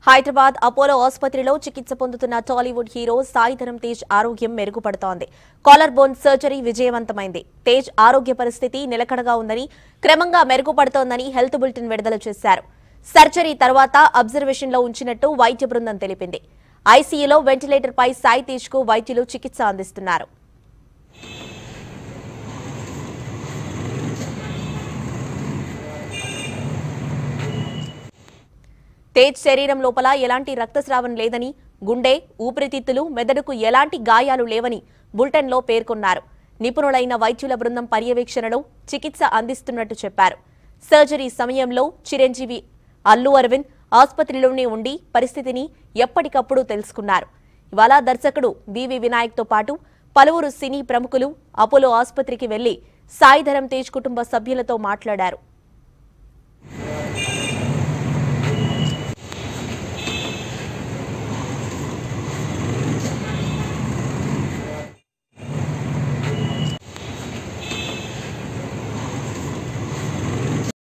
Hyderabad Apollo ఆసుపత్రిలో చికిత్స పొందుతున్న టాలీవుడ్ హీరో సాయిధరం తేజ్ ఆరోగ్యం మెరుగుపడుతోంది కాలర్ బోన్ సర్జరీ విజయవంతమైంది తేజ్ ఆరోగ్య పరిస్థితి నిలకడగా ఉందని క్రమంగా మెరుగుపడుతోందని హెల్త్ బులెటిన్ విడుదల చేశారు సర్జరీ తర్వాత అబ్జర్వేషన్ లో ఉంచినట్టు వైద్య బృందం తెలిపింది ఐసీయూలో వెంటిలేటర్ పై సాయి తేజ్ కు వైద్యులు చికిత్స అందిస్తున్నారు తేజ్ శరీరం లోపల ఎలాంటి రక్తస్రావం లేదని గుండె ఊపిరితిత్తులు మెదడుకు ఎలాంటి గాయాలు లేవని బులెటిన్లో పేర్కొన్నారు నిపుణులైన వైద్యుల బృందం పర్యవేక్షణలో చికిత్స అందిస్తున్నట్టు చెప్పారు సర్జరీ సమయంలో చిరంజీవి అల్లు అరవింద్ ఆసుపత్రిలోనే ఉండి పరిస్థితిని ఎప్పటికప్పుడు తెలుసుకున్నారు ఇవాళ దర్శకుడు వివి వినాయక్తో పాటు పలువురు సినీ ప్రముఖులు అపోలో ఆసుపత్రికి వెళ్లి సాయిధరం తేజ్ కుటుంబ సభ్యులతో మాట్లాడారు